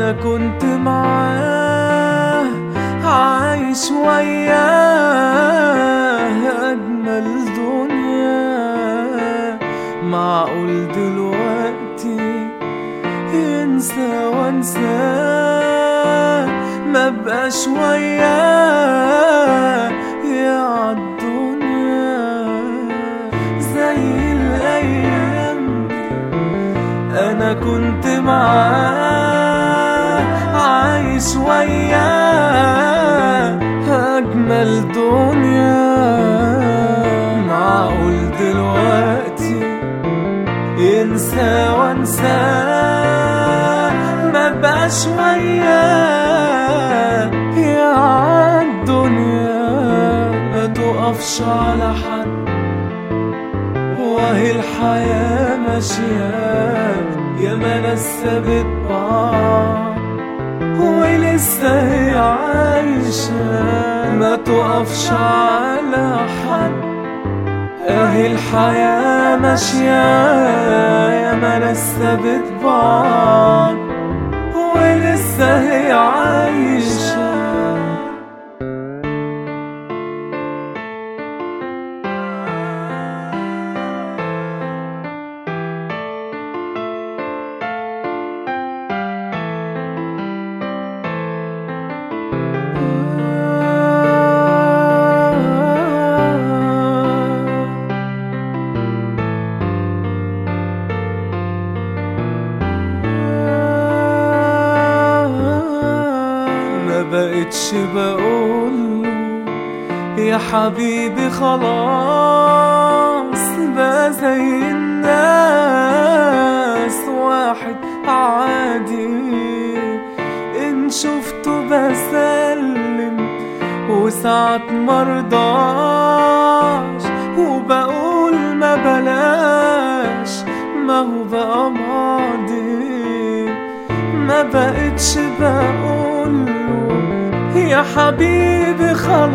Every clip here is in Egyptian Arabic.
أنا كنت معاه عايش وياه أجمل دنيا معقول دلوقتي ينسى وانساه ما بقاش وياه يا عالدنيا زي الأيام دي أنا كنت معاه عايش وياه أجمل دنيا معقول دلوقتي ينسى وانساه ما بقاش وياه يا عالدنيا ما تقفش على حد وهي الحياة ماشية يا ما ناس سابت بعض ولسه هي عايشة ما تقفش على حد اهي الحياة ماشية يا ما ناس سابت بعض ولسه هي عايشة ما بقتش بقوله يا حبيبي خلاص بقى زي الناس واحد عادي ان شفته بسلم وساعات مرضاش وبقول ما بلاش ما هو بقى ماضي ما بقتش بقوله يا حبيبي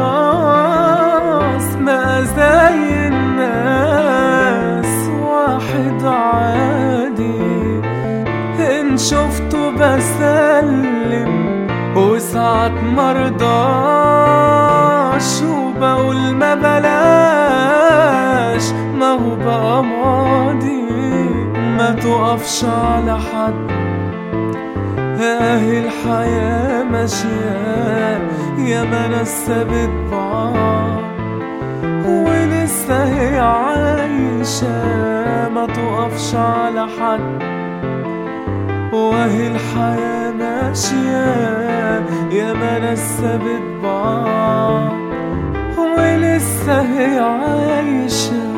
خلاص ما زي الناس واحد عادي ان شفته بسلم وساعات مرضاش وبقول ما بلاش ما هو بقى ماضي ما تقفش على حد اهي الحياة ماشية يا ما ناس سابت بعض ولسه هي عايشة ما تقفش على حد وهي الحياة ماشية يا ما ناس سابت بعض ولسه هي عايشه